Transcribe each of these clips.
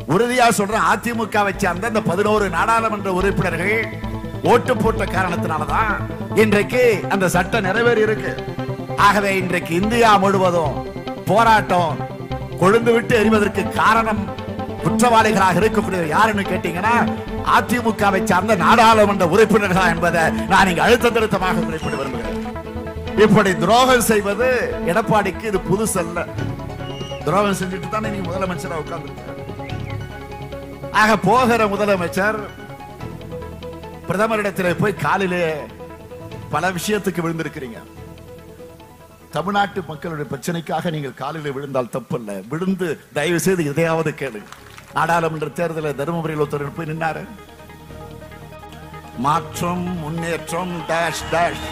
உறுதியா சொல்றேன் அதிமுக வச்சு அந்த பதினோரு நாடாளுமன்ற உறுப்பினர்கள் ஓட்டு போட்ட காரணத்தினாலதான் இன்றைக்கு அந்த சட்டம் நிறைவேறி இருக்கு ஆகவே இன்றைக்கு இந்தியா முழுவதும் போராட்டம் கொழுந்து விட்டு எறிவதற்கு காரணம் குற்றவாளிகளாக இருக்கக்கூடிய யாருன்னு கேட்டீங்கன்னா அதிமுகவை சார்ந்த நாடாளுமன்ற உறுப்பினர்களா என்பதை நான் இங்கு அழுத்த திருத்தமாக குறிப்பிட விரும்புகிறேன் இப்படி துரோகம் செய்வது எடப்பாடிக்கு இது புதுசல்ல துரோகம் செஞ்சுட்டு தானே நீங்க முதலமைச்சரா உட்கார்ந்து ஆக போகிற முதலமைச்சர் பிரதமரிடத்தில் போய் காலிலே பல விஷயத்துக்கு விழுந்திருக்கிறீங்க தமிழ்நாட்டு மக்களுடைய பிரச்சனைக்காக நீங்கள் காலில் விழுந்தால் தப்பல்ல விழுந்து தயவு செய்து இதையாவது கேளு நாடாளுமன்ற தேர்தலில் தருமபுரியில் ஒருத்தர் போய் நின்னாரு மாற்றம் முன்னேற்றம் டேஷ் டேஷ்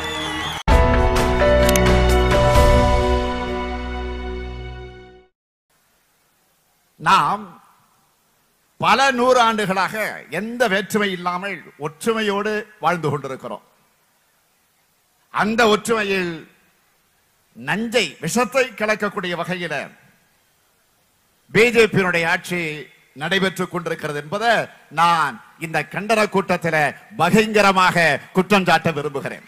நாம் பல நூறு ஆண்டுகளாக எந்த வேற்றுமை இல்லாமல் ஒற்றுமையோடு வாழ்ந்து கொண்டிருக்கிறோம் அந்த ஒற்றுமையில் நஞ்சை விஷத்தை கலக்கக்கூடிய வகையில பிஜேபியினுடைய ஆட்சி நடைபெற்றுக் கொண்டிருக்கிறது என்பதை நான் இந்த கண்டன கூட்டத்தில் பகிங்கரமாக குற்றம் சாட்ட விரும்புகிறேன்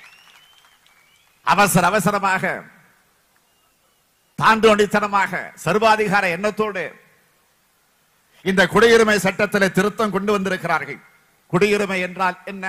அவசர அவசரமாக தாண்டோண்டித்தனமாக சர்வாதிகார எண்ணத்தோடு இந்த குடியுரிமை சட்டத்தில் திருத்தம் கொண்டு வந்திருக்கிறார்கள் குடியுரிமை என்றால் என்ன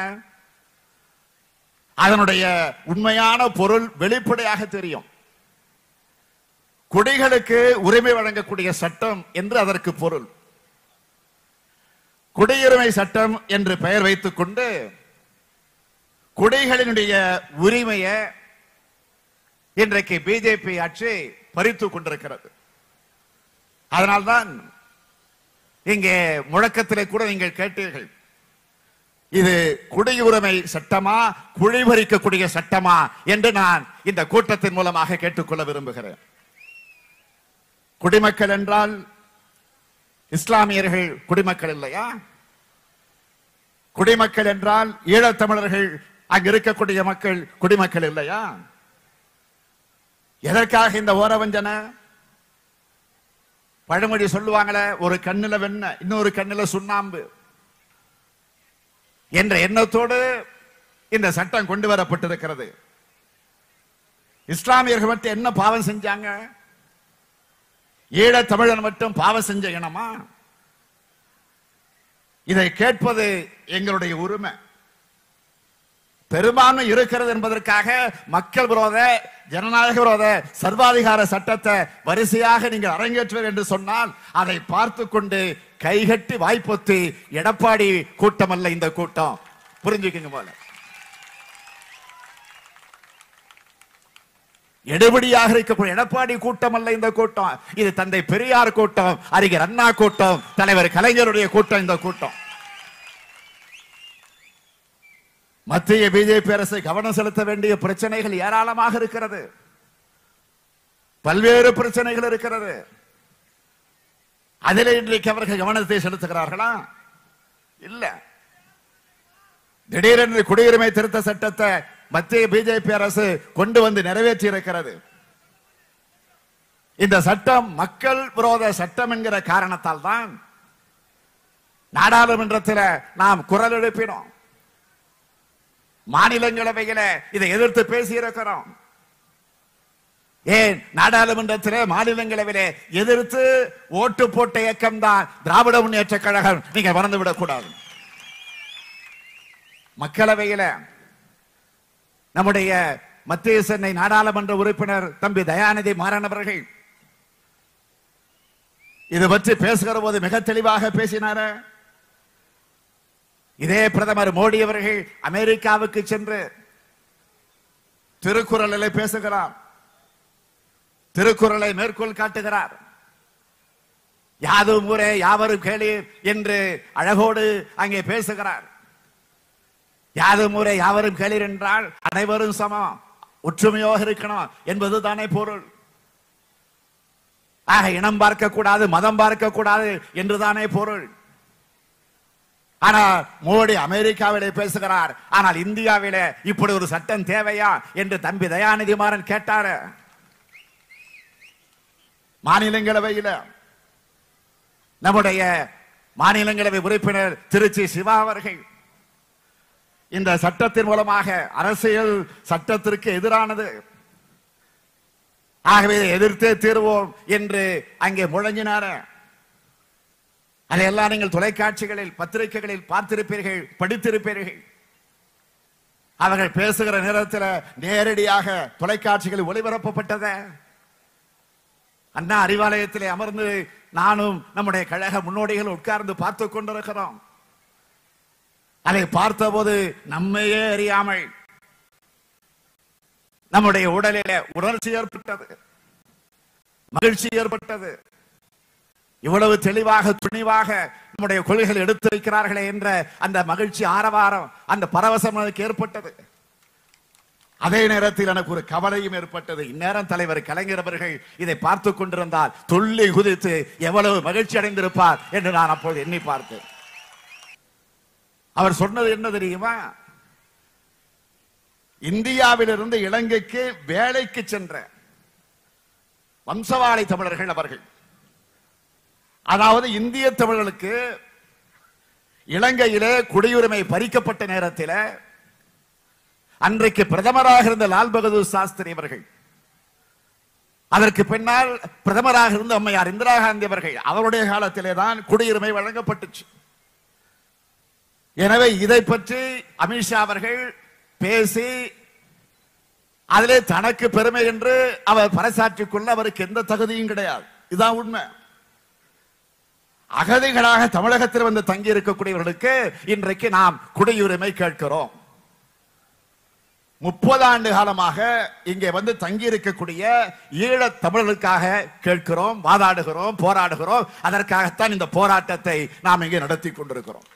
அதனுடைய உண்மையான பொருள் வெளிப்படையாக தெரியும் குடிகளுக்கு உரிமை வழங்கக்கூடிய சட்டம் என்று அதற்கு பொருள் குடியுரிமை சட்டம் என்று பெயர் வைத்துக் கொண்டு குடிகளினுடைய உரிமையை இன்றைக்கு பிஜேபி ஆட்சி பறித்துக் கொண்டிருக்கிறது அதனால்தான் இங்கே முழக்கத்திலே கூட நீங்கள் கேட்டீர்கள் இது குடியுரிமை சட்டமா குழிபறிக்கக்கூடிய சட்டமா என்று நான் இந்த கூட்டத்தின் மூலமாக கேட்டுக்கொள்ள விரும்புகிறேன் குடிமக்கள் என்றால் இஸ்லாமியர்கள் குடிமக்கள் இல்லையா குடிமக்கள் என்றால் ஈழத்தமிழர்கள் அங்க இருக்கக்கூடிய மக்கள் குடிமக்கள் இல்லையா எதற்காக இந்த ஓரவஞ்சனை பழமொழி சொல்லுவாங்களே ஒரு கண்ணுல வெண்ண இன்னொரு கண்ணுல சுண்ணாம்பு என்ற எண்ணத்தோடு இந்த சட்டம் கொண்டு வரப்பட்டிருக்கிறது இஸ்லாமியர்கள் மட்டும் என்ன பாவம் செஞ்சாங்க ஈழ தமிழன் மட்டும் பாவம் செஞ்ச இனமா இதை கேட்பது எங்களுடைய உரிமை பெரும்பான்மை இருக்கிறது என்பதற்காக மக்கள் விரோத ஜனநாயக விரோத சர்வாதிகார சட்டத்தை வரிசையாக நீங்கள் அரங்கேற்றுவர் என்று சொன்னால் அதை பார்த்து கொண்டு கைகட்டி வாய்ப்பொத்தி எடப்பாடி கூட்டம் அல்ல இந்த கூட்டம் புரிஞ்சுக்கங்க போல எடுபடியாக இருக்கக்கூடிய எடப்பாடி கூட்டம் அல்ல இந்த கூட்டம் இது தந்தை பெரியார் கூட்டம் அறிஞர் அண்ணா கூட்டம் தலைவர் கலைஞருடைய கூட்டம் இந்த கூட்டம் மத்திய பிஜேபி அரசு கவனம் செலுத்த வேண்டிய பிரச்சனைகள் ஏராளமாக இருக்கிறது பல்வேறு பிரச்சனைகள் இருக்கிறது அதில் இன்றைக்கு அவர்கள் கவனத்தை செலுத்துகிறார்களா இல்ல திடீரென்று குடியுரிமை திருத்த சட்டத்தை மத்திய பிஜேபி அரசு கொண்டு வந்து நிறைவேற்றி இருக்கிறது இந்த சட்டம் மக்கள் விரோத சட்டம் என்கிற காரணத்தால் தான் நாடாளுமன்றத்தில் நாம் குரல் எழுப்பினோம் மாநிலங்களவையில இதை எதிர்த்து பேசி இருக்கிறோம் ஏன் நாடாளுமன்றத்திலே மாநிலங்களவையிலே எதிர்த்து ஓட்டு போட்ட இயக்கம் தான் திராவிட முன்னேற்ற கழகம் நீங்க மறந்து விடக்கூடாது மக்களவையில நம்முடைய மத்திய சென்னை நாடாளுமன்ற உறுப்பினர் தம்பி தயாநிதி மாறன் அவர்கள் இது பற்றி பேசுகிற போது மிக தெளிவாக பேசினாரு இதே பிரதமர் மோடி அவர்கள் அமெரிக்காவுக்கு சென்று திருக்குறளிலே பேசுகிறார் திருக்குறளை மேற்கோள் காட்டுகிறார் யாதும் ஊரே யாவரும் கேளீர் என்று அழகோடு அங்கே பேசுகிறார் யாதும் ஊரே யாவரும் கேளீர் என்றால் அனைவரும் சமம் ஒற்றுமையாக இருக்கணும் என்பது தானே பொருள் ஆக இனம் பார்க்க கூடாது மதம் பார்க்க கூடாது என்றுதானே பொருள் ஆனால் மோடி அமெரிக்காவிலே பேசுகிறார் ஆனால் இந்தியாவிலே இப்படி ஒரு சட்டம் தேவையா என்று தம்பி தயாநிதி மாறன் கேட்டாரு மாநிலங்களவையில நம்முடைய மாநிலங்களவை உறுப்பினர் திருச்சி சிவா அவர்கள் இந்த சட்டத்தின் மூலமாக அரசியல் சட்டத்திற்கு எதிரானது ஆகவே இதை எதிர்த்தே தீர்வோம் என்று அங்கே முழங்கினார அதையெல்லாம் நீங்கள் தொலைக்காட்சிகளில் பத்திரிகைகளில் பார்த்திருப்பீர்கள் படித்திருப்பீர்கள் அவர்கள் பேசுகிற நேரத்தில் நேரடியாக தொலைக்காட்சிகளில் ஒளிபரப்பப்பட்டத அண்ணா அறிவாலயத்திலே அமர்ந்து நானும் நம்முடைய கழக முன்னோடிகள் உட்கார்ந்து பார்த்து கொண்டிருக்கிறோம் அதை பார்த்தபோது நம்மையே அறியாமல் நம்முடைய உடலில உணர்ச்சி ஏற்பட்டது மகிழ்ச்சி ஏற்பட்டது இவ்வளவு தெளிவாக துணிவாக நம்முடைய கொள்கைகள் எடுத்திருக்கிறார்களே என்ற அந்த மகிழ்ச்சி ஆரவாரம் அந்த பரவசம் எனக்கு ஏற்பட்டது அதே நேரத்தில் எனக்கு ஒரு கவலையும் ஏற்பட்டது இந்நேரம் தலைவர் கலைஞர் அவர்கள் இதை பார்த்து கொண்டிருந்தால் துள்ளி குதித்து எவ்வளவு மகிழ்ச்சி அடைந்திருப்பார் என்று நான் அப்போது எண்ணி பார்த்தேன் அவர் சொன்னது என்ன தெரியுமா இந்தியாவிலிருந்து இலங்கைக்கு வேலைக்கு சென்ற வம்சவாளி தமிழர்கள் அவர்கள் அதாவது இந்திய தமிழர்களுக்கு இலங்கையிலே குடியுரிமை பறிக்கப்பட்ட நேரத்தில் அன்றைக்கு பிரதமராக இருந்த லால் பகதூர் சாஸ்திரி அவர்கள் அதற்கு பின்னால் பிரதமராக இருந்த அம்மையார் இந்திரா காந்தி அவர்கள் அவருடைய காலத்திலே தான் குடியுரிமை வழங்கப்பட்டுச்சு எனவே இதை பற்றி அமித்ஷா அவர்கள் பேசி அதிலே தனக்கு பெருமை என்று அவர் பறைசாற்றிக் கொள்ள அவருக்கு எந்த தகுதியும் கிடையாது இதுதான் உண்மை அகதிகளாக தமிழகத்தில் வந்து தங்கி இருக்கக்கூடியவர்களுக்கு இன்றைக்கு நாம் குடியுரிமை கேட்கிறோம் முப்பது ஆண்டு காலமாக இங்கே வந்து தங்கி இருக்கக்கூடிய ஈழத் தமிழர்களுக்காக கேட்கிறோம் வாதாடுகிறோம் போராடுகிறோம் அதற்காகத்தான் இந்த போராட்டத்தை நாம் இங்கே நடத்தி கொண்டிருக்கிறோம்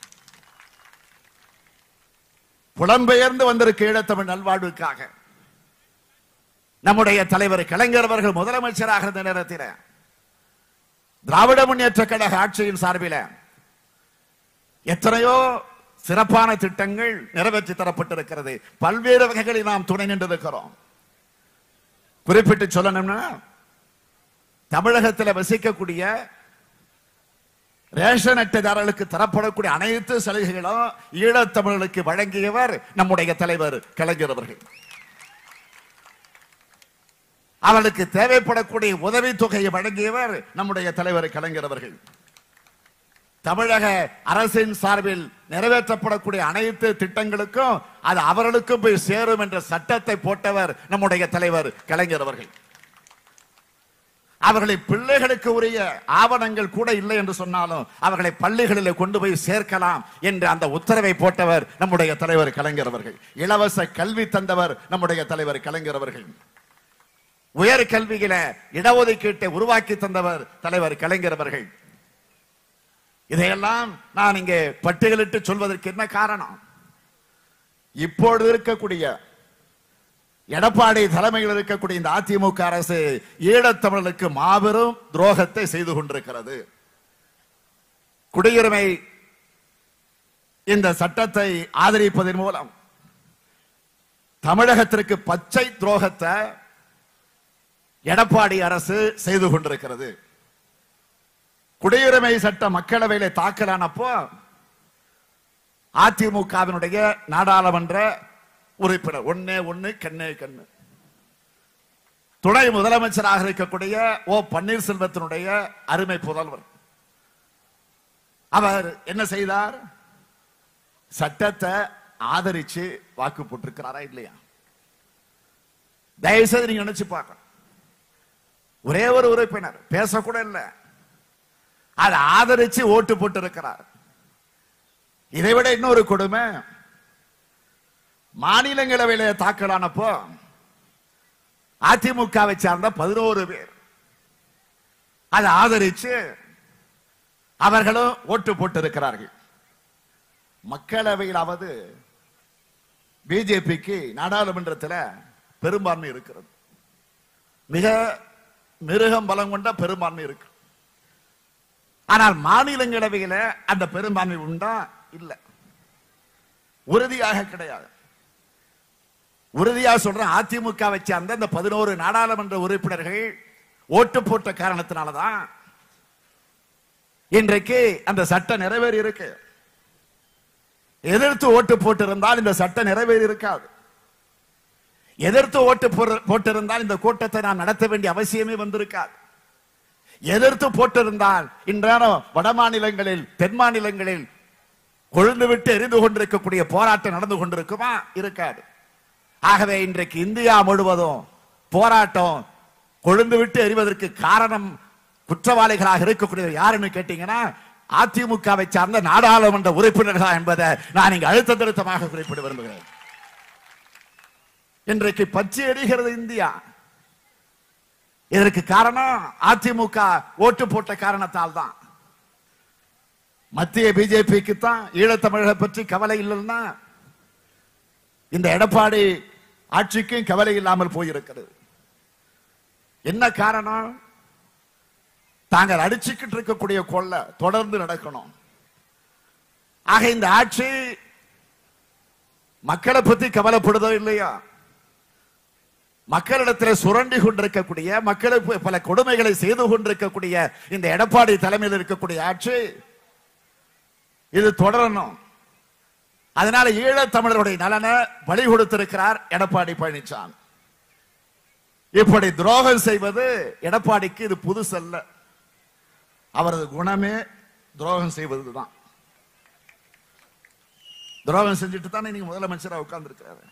புலம்பெயர்ந்து வந்திருக்க ஈழத்தமிழ் நல்வாழ்வுக்காக நம்முடைய தலைவர் கலைஞர் அவர்கள் முதலமைச்சராக இருந்த நேரத்தில் திராவிட முன்னேற்ற கழக ஆட்சியின் சார்பில் எத்தனையோ சிறப்பான திட்டங்கள் நிறைவேற்றி தரப்பட்டிருக்கிறது பல்வேறு வகைகளில் நாம் துணை நின்றிருக்கிறோம் குறிப்பிட்டு சொல்லணும்னா தமிழகத்தில் வசிக்கக்கூடிய ரேஷன் அட்டைதாரர்களுக்கு தரப்படக்கூடிய அனைத்து சலுகைகளும் ஈழத்தமிழர்களுக்கு வழங்கியவர் நம்முடைய தலைவர் கலைஞர் அவர்கள் அவர்களுக்கு தேவைப்படக்கூடிய உதவி தொகையை வழங்கியவர் நம்முடைய தலைவர் கலைஞர் அவர்கள் தமிழக அரசின் சார்பில் நிறைவேற்றப்படக்கூடிய அனைத்து திட்டங்களுக்கும் அது அவர்களுக்கும் போய் சேரும் என்ற சட்டத்தை போட்டவர் நம்முடைய தலைவர் கலைஞர் அவர்கள் அவர்களை பிள்ளைகளுக்கு உரிய ஆவணங்கள் கூட இல்லை என்று சொன்னாலும் அவர்களை பள்ளிகளில் கொண்டு போய் சேர்க்கலாம் என்று அந்த உத்தரவை போட்டவர் நம்முடைய தலைவர் கலைஞர் அவர்கள் இலவச கல்வி தந்தவர் நம்முடைய தலைவர் கலைஞர் அவர்கள் உயர் கல்வியில இடஒதுக்கீட்டை உருவாக்கி தந்தவர் தலைவர் கலைஞர் அவர்கள் இதையெல்லாம் நான் இங்கே பட்டியலிட்டு சொல்வதற்கு என்ன காரணம் இப்பொழுது இருக்கக்கூடிய எடப்பாடி தலைமையில் இருக்கக்கூடிய இந்த அதிமுக அரசு ஈழத்தமிழர்களுக்கு மாபெரும் துரோகத்தை செய்து கொண்டிருக்கிறது குடியுரிமை இந்த சட்டத்தை ஆதரிப்பதன் மூலம் தமிழகத்திற்கு பச்சை துரோகத்தை எடப்பாடி அரசு செய்து கொண்டிருக்கிறது குடியுரிமை சட்ட மக்களவையில தாக்கலானப்போ அதிமுகவினுடைய நாடாளுமன்ற உறுப்பினர் ஒன்னே ஒண்ணு கண்ணே கண்ணு துணை முதலமைச்சராக இருக்கக்கூடிய ஓ பன்னீர்செல்வத்தினுடைய அருமை புதல்வர் அவர் என்ன செய்தார் சட்டத்தை ஆதரிச்சு வாக்கு போட்டிருக்கிறாரா இல்லையா தயவுசெய்து நீங்க நினைச்சு பார்க்கணும் ஒரே ஒரு உறுப்பினர் பேசக்கூட இல்லை அதை ஆதரிச்சு ஓட்டு போட்டு இருக்கிறார் இதை விட இன்னொரு கொடுமை மாநிலங்களவையில தாக்கலானப்போ அதிமுகவை சார்ந்த பதினோரு பேர் அதை ஆதரிச்சு அவர்களும் ஓட்டு போட்டு இருக்கிறார்கள் மக்களவையிலாவது பிஜேபிக்கு நாடாளுமன்றத்தில் பெரும்பான்மை இருக்கிறது மிக மிருகம் பலம் கொண்ட பெரும்பான்மை இருக்கு ஆனால் மாநிலங்களவையில அந்த பெரும்பான்மை உண்டா இல்ல உறுதியாக கிடையாது உறுதியாக சொல்றேன் அதிமுக வச்ச அந்த அந்த பதினோரு நாடாளுமன்ற உறுப்பினர்கள் ஓட்டு போட்ட காரணத்தினாலதான் இன்றைக்கு அந்த சட்டம் நிறைவேறி இருக்கு எதிர்த்து ஓட்டு போட்டிருந்தால் இந்த சட்டம் நிறைவேறி இருக்காது எதிர்த்து ஓட்டு போற- போட்டிருந்தால் இந்த கூட்டத்தை நாம் நடத்த வேண்டிய அவசியமே வந்திருக்காது எதிர்த்து போட்டிருந்தால் இன்றான வட மாநிலங்களில் தென் மாநிலங்களில் கொழுந்து விட்டு எரிந்து கொண்டிருக்கக்கூடிய போராட்டம் நடந்து கொண்டிருக்குமா இருக்காது ஆகவே இன்றைக்கு இந்தியா முழுவதும் போராட்டம் கொழுந்து விட்டு எரிவதற்கு காரணம் குற்றவாளிகளாக இருக்கக்கூடியவர் யாருன்னு கேட்டீங்கன்னா அதிமுகவை சார்ந்த நாடாளுமன்ற உறுப்பினர்களா என்பதை நான் இங்கு அழுத்த திருத்தமாக குறிப்பிட விரும்புகிறேன் இன்றைக்கு பச்சை எரிகிறது இந்தியா இதற்கு காரணம் அதிமுக ஓட்டு போட்ட காரணத்தால் தான் மத்திய பிஜேபிக்கு தான் ஈழத்தமிழரை பற்றி கவலை இல்லைன்னா இந்த எடப்பாடி ஆட்சிக்கும் கவலை இல்லாமல் போயிருக்கிறது என்ன காரணம் தாங்கள் அடிச்சுக்கிட்டு இருக்கக்கூடிய கொள்ள தொடர்ந்து நடக்கணும் ஆக இந்த ஆட்சி மக்களை பத்தி கவலைப்படுதோ இல்லையா மக்களிடத்தில் சுரண்டி கொண்டிருக்கக்கூடிய மக்களுக்கு பல கொடுமைகளை செய்து கொண்டிருக்கக்கூடிய இந்த எடப்பாடி தலைமையில் இருக்கக்கூடிய ஆட்சி இது தொடரணும் அதனால ஈழத் தமிழருடைய நலனை பலி கொடுத்திருக்கிறார் எடப்பாடி பழனிசாமி இப்படி துரோகம் செய்வது எடப்பாடிக்கு இது புதுசல்ல அவரது குணமே துரோகம் செய்வதுதான் துரோகம் செஞ்சுட்டு தானே நீங்க முதலமைச்சரா உட்கார்ந்து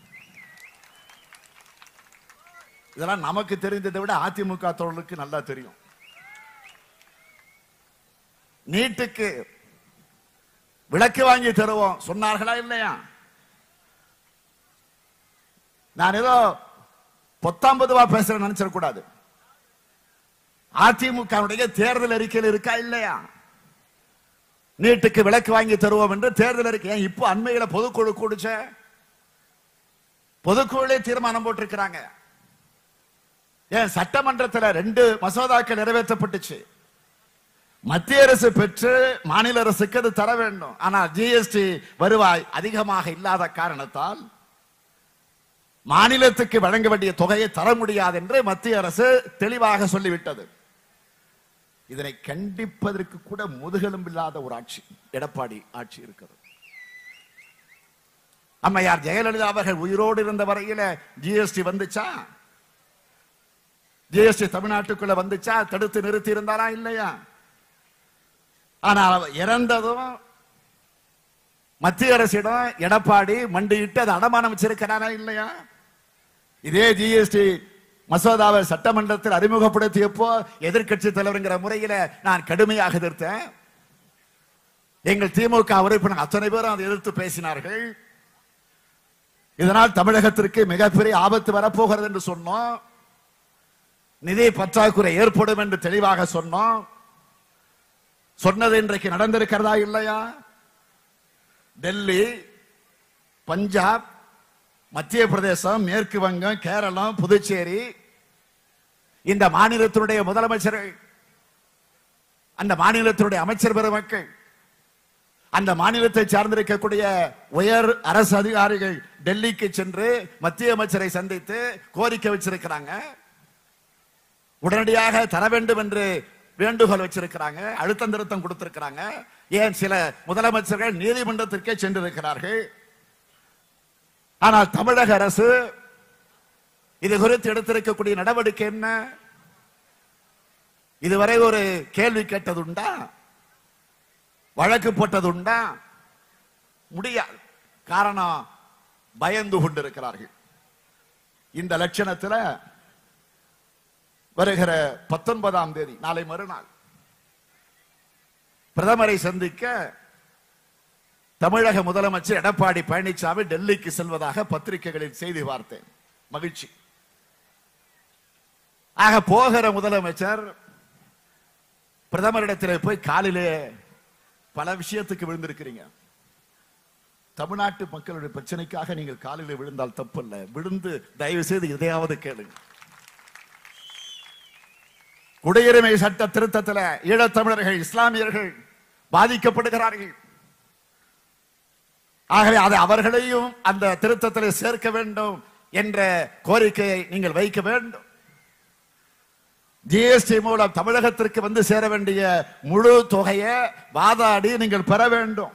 இதெல்லாம் நமக்கு தெரிந்ததை விட அதிமுக தோழர்களுக்கு நல்லா தெரியும் நீட்டுக்கு விளக்கு வாங்கி தருவோம் சொன்னார்களா இல்லையா நான் ஏதோ பொத்தாம்பதுவா பேசுறேன் நினைச்சிடக்கூடாது அதிமுகவுடைய தேர்தல் அறிக்கையில் இருக்கா இல்லையா நீட்டுக்கு விளக்கு வாங்கி தருவோம் என்று தேர்தல் அறிக்கை ஏன் இப்போ அண்மையில பொதுக்குழு கூடுச்ச பொதுக்குழுலே தீர்மானம் போட்டிருக்கிறாங்க ஏன் சட்டமன்றத்தில் ரெண்டு மசோதாக்கள் நிறைவேற்றப்பட்டுச்சு மத்திய அரசு பெற்று மாநில அரசுக்கு அது தர வேண்டும் ஆனால் ஜிஎஸ்டி வருவாய் அதிகமாக இல்லாத காரணத்தால் மாநிலத்துக்கு வழங்க வேண்டிய தொகையை தர முடியாது என்று மத்திய அரசு தெளிவாக சொல்லிவிட்டது இதனை கண்டிப்பதற்கு கூட முதுகெலும்பில்லாத ஒரு ஆட்சி எடப்பாடி ஆட்சி இருக்கிறது அம்மையார் ஜெயலலிதா அவர்கள் உயிரோடு இருந்த வரையில ஜிஎஸ்டி வந்துச்சா ஜிஎஸ்டி தமிழ்நாட்டுக்குள்ள வந்துச்சா தடுத்து நிறுத்தி இருந்தாரா இல்லையா ஆனால் அவர் இறந்ததும் மத்திய அரசிடம் எடப்பாடி மண்டியிட்டு அதை அடமானம் வச்சிருக்கிறாரா இல்லையா இதே ஜிஎஸ்டி மசோதாவை சட்டமன்றத்தில் அறிமுகப்படுத்தியப்போ எதிர்க்கட்சி தலைவர்ங்கிற முறையில நான் கடுமையாக எதிர்த்தேன் எங்கள் திமுக உறுப்பினர் அத்தனை பேரும் அதை எதிர்த்து பேசினார்கள் இதனால் தமிழகத்திற்கு மிகப்பெரிய ஆபத்து வரப்போகிறது என்று சொன்னோம் நிதி பற்றாக்குறை ஏற்படும் என்று தெளிவாக சொன்னோம் சொன்னது இன்றைக்கு நடந்திருக்கிறதா இல்லையா டெல்லி பஞ்சாப் மத்திய பிரதேசம் மேற்கு வங்கம் கேரளம் புதுச்சேரி இந்த மாநிலத்தினுடைய முதலமைச்சர்கள் அந்த மாநிலத்தினுடைய அமைச்சர் பெருமக்கள் அந்த மாநிலத்தை சார்ந்திருக்கக்கூடிய உயர் அரசு அதிகாரிகள் டெல்லிக்கு சென்று மத்திய அமைச்சரை சந்தித்து கோரிக்கை வச்சிருக்கிறாங்க உடனடியாக தர வேண்டும் என்று வேண்டுகோள் வச்சிருக்கிறாங்க அழுத்தம் திருத்தம் கொடுத்திருக்கிறாங்க ஏன் சில முதலமைச்சர்கள் நீதிமன்றத்திற்கே சென்றிருக்கிறார்கள் ஆனால் தமிழக அரசு இது குறித்து எடுத்திருக்கக்கூடிய நடவடிக்கை என்ன இதுவரை ஒரு கேள்வி கேட்டதுண்டா வழக்கு போட்டதுண்டா முடியாது காரணம் பயந்து கொண்டிருக்கிறார்கள் இந்த லட்சணத்துல வருகிற பத்தொன்பதாம் தேதி நாளை மறுநாள் பிரதமரை சந்திக்க தமிழக முதலமைச்சர் எடப்பாடி பழனிசாமி டெல்லிக்கு செல்வதாக பத்திரிகைகளில் செய்தி பார்த்தேன் மகிழ்ச்சி ஆக போகிற முதலமைச்சர் பிரதமரிடத்தில் போய் காலிலே பல விஷயத்துக்கு விழுந்திருக்கிறீங்க தமிழ்நாட்டு மக்களுடைய பிரச்சனைக்காக நீங்கள் காலிலே விழுந்தால் தப்பு விழுந்து தயவு செய்து இதையாவது கேளுங்க குடியுரிமை சட்ட திருத்தத்தில் ஈழத்தமிழர்கள் இஸ்லாமியர்கள் பாதிக்கப்படுகிறார்கள் ஆகவே அதை அவர்களையும் அந்த திருத்தத்தில் சேர்க்க வேண்டும் என்ற கோரிக்கையை நீங்கள் வைக்க வேண்டும் ஜிஎஸ்டி மூலம் தமிழகத்திற்கு வந்து சேர வேண்டிய முழு தொகையை வாதாடி நீங்கள் பெற வேண்டும்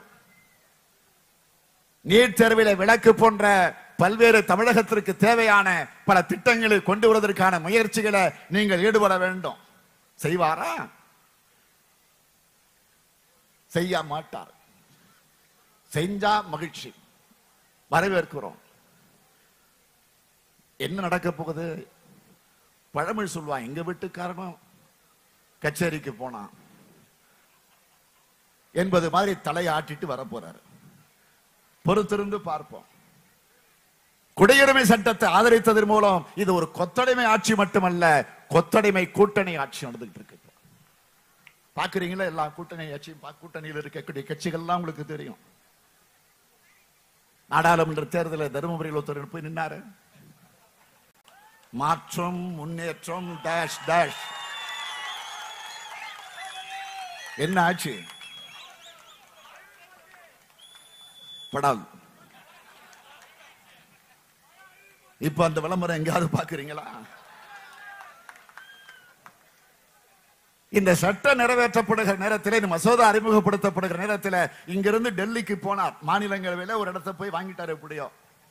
நீட் தேர்வில விளக்கு போன்ற பல்வேறு தமிழகத்திற்கு தேவையான பல திட்டங்களை கொண்டு வருவதற்கான முயற்சிகளை நீங்கள் ஈடுபட வேண்டும் செய்வாரா செய்ய மாட்டார் செஞ்சா மகிழ்ச்சி வரவேற்கிறோம் என்ன நடக்க போகுது பழமொழி சொல்லுவான் எங்க வீட்டுக்காரனும் கச்சேரிக்கு போனான் என்பது மாதிரி தலையாட்டிட்டு வர போறாரு பொறுத்திருந்து பார்ப்போம் குடியுரிமை சட்டத்தை ஆதரித்ததன் மூலம் இது ஒரு கொத்தடிமை ஆட்சி மட்டுமல்ல கொத்தடிமை கூட்டணி ஆட்சி நடந்துகிட்டு இருக்கு இப்போ. பாக்குறீங்களா எல்லா கூட்டணி ஆட்சியும் பா- கூட்டணியில் இருக்கக்கூடிய கட்சிகள்லாம் உங்களுக்கு தெரியும் நாடாளுமன்ற தேர்தலில் தருமபுரியில் ஒருத்தர் போய் நின்னாரு மாற்றம் முன்னேற்றம் டேஷ் டேஷ் என்ன ஆச்சு படாது இப்ப அந்த விளம்பரம் எங்கேயாவது பாக்குறீங்களா இந்த சட்டம் நிறைவேற்றப்படுகிற நேரத்தில் இந்த மசோதா அறிமுகப்படுத்தப்படுகிற நேரத்தில் இங்கிருந்து டெல்லிக்கு போனார் மாநிலங்களவையில ஒரு இடத்தை போய் வாங்கிட்டார் எப்படியோ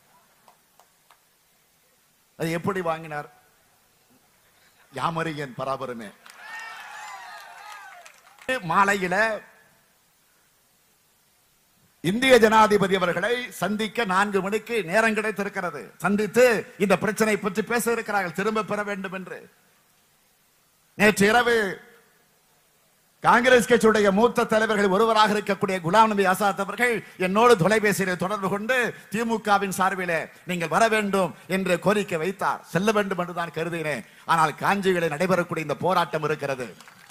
அது எப்படி வாங்கினார் யாமரியன் பராபரமே மாலையில இந்திய ஜனாதிபதி அவர்களை சந்திக்க நான்கு மணிக்கு நேரம் கிடைத்திருக்கிறது சந்தித்து இந்த பிரச்சனை பற்றி பேச இருக்கிறார்கள் திரும்ப பெற வேண்டும் என்று நேற்று இரவு காங்கிரஸ் கட்சியுடைய மூத்த தலைவர்கள் ஒருவராக இருக்கக்கூடிய குலாம் நபி ஆசாத் அவர்கள் என்னோடு தொலைபேசியில் தொடர்பு கொண்டு திமுகவின் சார்பிலே நீங்கள் வர வேண்டும் என்று கோரிக்கை வைத்தார் செல்ல வேண்டும் என்று தான் கருதினேன் ஆனால் காஞ்சிகளில் நடைபெறக்கூடிய இந்த போராட்டம் இருக்கிறது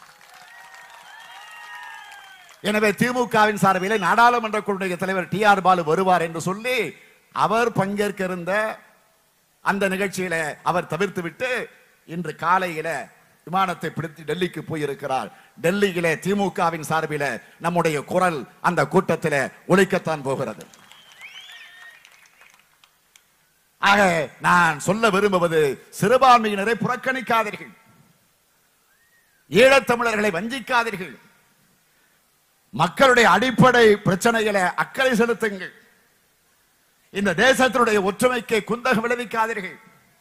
எனவே திமுகவின் சார்பிலே நாடாளுமன்ற குழுடைய தலைவர் டி ஆர் பாலு வருவார் என்று சொல்லி அவர் பங்கேற்க இருந்த அந்த நிகழ்ச்சியில அவர் தவிர்த்து விட்டு இன்று காலையில விமானத்தை பிடித்து டெல்லிக்கு போயிருக்கிறார் டெல்லியிலே திமுகவின் சார்பில நம்முடைய குரல் அந்த கூட்டத்தில ஒலிக்கத்தான் போகிறது ஆக நான் சொல்ல விரும்புவது சிறுபான்மையினரை புறக்கணிக்காதீர்கள் ஈழத்தமிழர்களை வஞ்சிக்காதீர்கள் மக்களுடைய அடிப்படை பிரச்சனைகளை அக்கறை செலுத்துங்கள் இந்த தேசத்தினுடைய ஒற்றுமைக்கு குந்தகம் விளைவிக்காதீர்கள்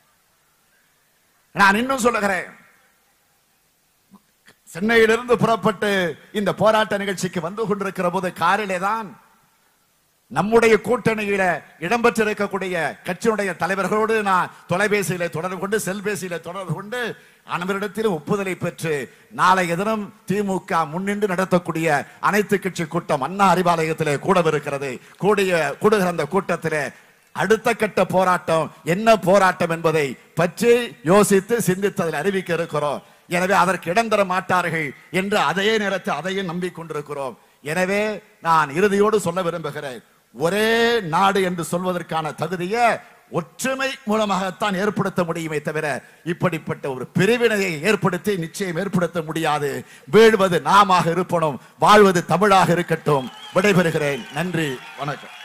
நான் இன்னும் சொல்லுகிறேன் சென்னையிலிருந்து புறப்பட்டு இந்த போராட்ட நிகழ்ச்சிக்கு வந்து கொண்டிருக்கிற போது காரிலே தான் நம்முடைய கூட்டணியில இடம்பெற்றிருக்கக்கூடிய கட்சியினுடைய தலைவர்களோடு நான் தொலைபேசியில தொடர்பு கொண்டு செல்பேசியில தொடர்பு கொண்டு அனைவரிடத்திலும் ஒப்புதலை பெற்று நாளைய தினம் திமுக முன்னின்று நடத்தக்கூடிய அனைத்து கட்சி கூட்டம் அண்ணா அறிவாலயத்திலே கூடவிருக்கிறது கூடிய கூடுகிற அந்த கூட்டத்திலே அடுத்த கட்ட போராட்டம் என்ன போராட்டம் என்பதை பற்றி யோசித்து சிந்தித்து அதில் அறிவிக்க இருக்கிறோம் எனவே அதற்கு இடம் தர மாட்டார்கள் என்று அதே நேரத்தில் அதையும் நம்பிக்கொண்டிருக்கிறோம் எனவே நான் இறுதியோடு சொல்ல விரும்புகிறேன் ஒரே நாடு என்று சொல்வதற்கான தகுதியை ஒற்றுமை மூலமாகத்தான் ஏற்படுத்த முடியுமே தவிர இப்படிப்பட்ட ஒரு பிரிவினையை ஏற்படுத்தி நிச்சயம் ஏற்படுத்த முடியாது வீழ்வது நாமாக இருப்பணும் வாழ்வது தமிழாக இருக்கட்டும் விடைபெறுகிறேன் நன்றி வணக்கம்